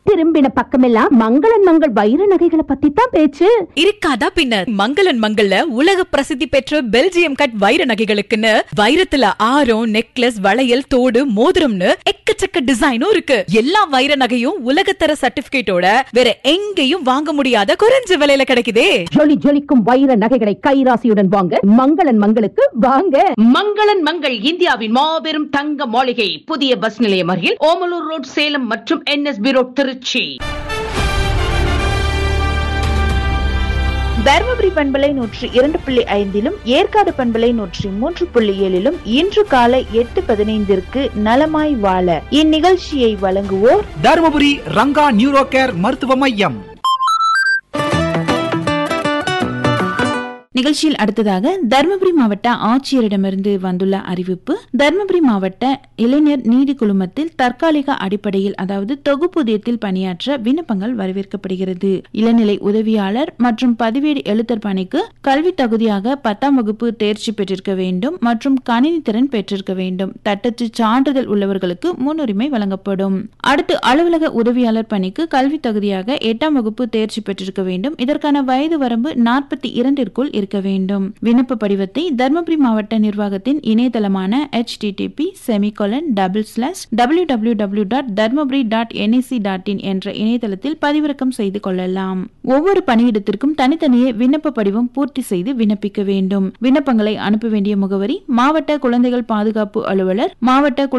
திரும்பின பக்கமெல்லாம் மங்களன் மங்கள் வைர நகைகளை பத்தி தான் பேச்சு இருக்காதா பின்ன மங்களன் மங்கள்ல உலக பிரசித்தி பெற்ற பெல்ஜியம் கட் வைர நகைகளுக்குன்னு வைரத்துல ஆரம் நெக்லஸ் வளையல் தோடு மோதிரம்னு எக்கச்சக்க டிசைனும் இருக்கு எல்லா வைர நகையும் உலகத்தர சர்டிபிகேட்டோட வேற எங்கேயும் வாங்க முடியாத குறைஞ்ச விலையில கிடைக்குதே ஜொலி ஜொலிக்கும் வைர நகைகளை கைராசியுடன் வாங்க மங்களன் மங்களுக்கு வாங்க மங்களன் மங்கள் இந்தியாவின் மாபெரும் தங்க மாளிகை புதிய பஸ் நிலையம் அருகில் ஓமலூர் ரோட் சேலம் மற்றும் என்எஸ்பி ரோட் திருச்சி தருமபுரி பண்பலை நூற்றி இரண்டு புள்ளி ஐந்திலும் ஏற்காடு பண்பலை நூற்றி மூன்று புள்ளி ஏழிலும் இன்று காலை எட்டு பதினைந்திற்கு நலமாய் வாழ இந்நிகழ்ச்சியை வழங்குவோர் தருமபுரி ரங்கா நியூரோ கேர் மருத்துவ மையம் நிகழ்ச்சியில் அடுத்ததாக தருமபுரி மாவட்ட ஆட்சியரிடமிருந்து வந்துள்ள அறிவிப்பு தருமபுரி மாவட்ட இளைஞர் நீதி குழுமத்தில் தற்காலிக அடிப்படையில் அதாவது தொகுப்பூதியத்தில் பணியாற்ற விண்ணப்பங்கள் வரவேற்கப்படுகிறது இளநிலை உதவியாளர் மற்றும் பதிவேடு எழுத்தர் பணிக்கு கல்வி தகுதியாக பத்தாம் வகுப்பு தேர்ச்சி பெற்றிருக்க வேண்டும் மற்றும் கணினி திறன் பெற்றிருக்க வேண்டும் தட்டச்சு சான்றிதழ் உள்ளவர்களுக்கு முன்னுரிமை வழங்கப்படும் அடுத்து அலுவலக உதவியாளர் பணிக்கு கல்வி தகுதியாக எட்டாம் வகுப்பு தேர்ச்சி பெற்றிருக்க வேண்டும் இதற்கான வயது வரம்பு நாற்பத்தி இரண்டிற்குள் இருக்க வேண்டும் விண்ணப்ப படிவத்தை தருமபுரி மாவட்ட நிர்வாகத்தின் இணையதளமான http semicolon double slash W W W dot Dharmapuri dot NIC dot in என்ற இணையதளத்தில் பதிவிறக்கம் செய்து கொள்ளலாம் ஒவ்வொரு பணியிடத்திற்கும் தனித்தனியே விண்ணப்ப படிவம் பூர்த்தி செய்து விண்ணப்பிக்க வேண்டும் விண்ணப்பங்களை அனுப்ப வேண்டிய முகவரி மாவட்ட குழந்தைகள் பாதுகாப்பு அலுவலர் மாவட்ட